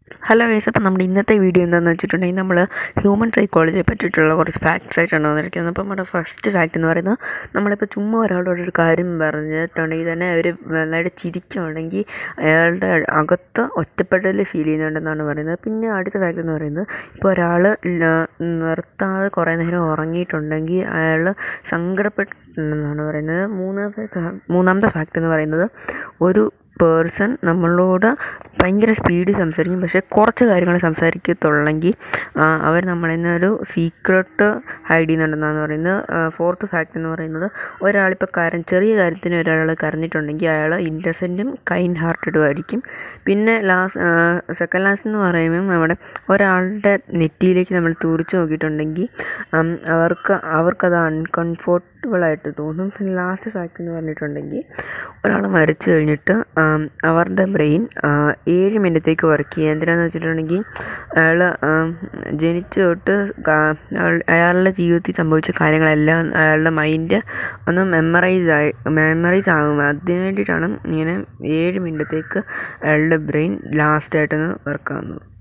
hello guys അപ്പോൾ നമ്മുടെ ഇന്നത്തെ വീഡിയോ എന്താണെന്ന് വെച്ചിട്ടുണ്ടെങ്കിൽ നമ്മൾ ഹ്യൂമൻ സൈക്കോളജിയെ പറ്റിയിട്ടുള്ള കുറച്ച് ഫാക്ട്സ് ആയിട്ടാണ് വന്നിരിക്കുന്നത് അപ്പോൾ നമ്മുടെ ഫസ്റ്റ് ഫാക്റ്റ് എന്ന് പറയുന്നത് നമ്മളിപ്പോൾ ചുമ്മാ ഒരാളോട് ഒരു കാര്യം പറഞ്ഞിട്ടുണ്ടെങ്കിൽ തന്നെ അവർ നന്നായിട്ട് ചിരിക്കുകയാണെങ്കിൽ അയാളുടെ അകത്ത് ഒറ്റപ്പെടൽ ഫീൽ ചെയ്യുന്നുണ്ടെന്നാണ് പറയുന്നത് പിന്നെ അടുത്ത ഫാക്റ്റ് എന്ന് പറയുന്നത് ഇപ്പോൾ ഒരാൾ നിർത്താതെ കുറേ നേരം ഉറങ്ങിയിട്ടുണ്ടെങ്കിൽ അയാൾ സങ്കടപ്പെട്ടിട്ടുണ്ടെന്നാണ് പറയുന്നത് മൂന്നാമത്തെ മൂന്നാമത്തെ ഫാക്റ്റ് എന്ന് പറയുന്നത് ഒരു പേഴ്സൺ നമ്മളോട് ഭയങ്കര സ്പീഡിൽ സംസാരിക്കും പക്ഷേ കുറച്ച് കാര്യങ്ങൾ സംസാരിക്കത്തുള്ളെങ്കിൽ അവർ നമ്മളിൽ നിന്നൊരു സീക്രട്ട് ഹൈഡ് ചെയ്യുന്നുണ്ടെന്നാണ് പറയുന്നത് ഫോർത്ത് ഫാക്റ്റ് എന്ന് പറയുന്നത് ഒരാളിപ്പോൾ കര ചെറിയ കാര്യത്തിന് ഒരാൾ കരഞ്ഞിട്ടുണ്ടെങ്കിൽ അയാൾ ഇന്നസെൻറ്റും കൈൻഡ് ഹാർട്ടഡും ആയിരിക്കും പിന്നെ ലാസ്റ്റ് സെക്കൻഡ് ലാസ്റ്റ് എന്ന് പറയുമ്പോൾ നമ്മുടെ ഒരാളുടെ നെറ്റിയിലേക്ക് നമ്മൾ തുറിച്ച് നോക്കിയിട്ടുണ്ടെങ്കിൽ അവർക്ക് അവർക്കത് അൺകംഫോർട്ടബിളായിട്ട് തോന്നും പിന്നെ ലാസ്റ്റ് ഫാക്റ്റ് എന്ന് പറഞ്ഞിട്ടുണ്ടെങ്കിൽ ഒരാൾ മരിച്ചു കഴിഞ്ഞിട്ട് അവരുടെ ബ്രെയിൻ ഏഴ് മിനിറ്റത്തേക്ക് വർക്ക് ചെയ്യുക എന്തിനാന്ന് വെച്ചിട്ടുണ്ടെങ്കിൽ അയാൾ ജനിച്ചു തൊട്ട് അയാളുടെ ജീവിതത്തിൽ സംഭവിച്ച കാര്യങ്ങളെല്ലാം അയാളുടെ മൈൻഡ് ഒന്ന് മെമ്മറൈസ് ആയി മെമ്മറൈസ് ആകും അതിന് വേണ്ടിയിട്ടാണ് ഇങ്ങനെ ഏഴ് മിനിറ്റത്തേക്ക് അയാളുടെ ബ്രെയിൻ ലാസ്റ്റായിട്ടൊന്ന് വർക്ക് ആകുന്നത്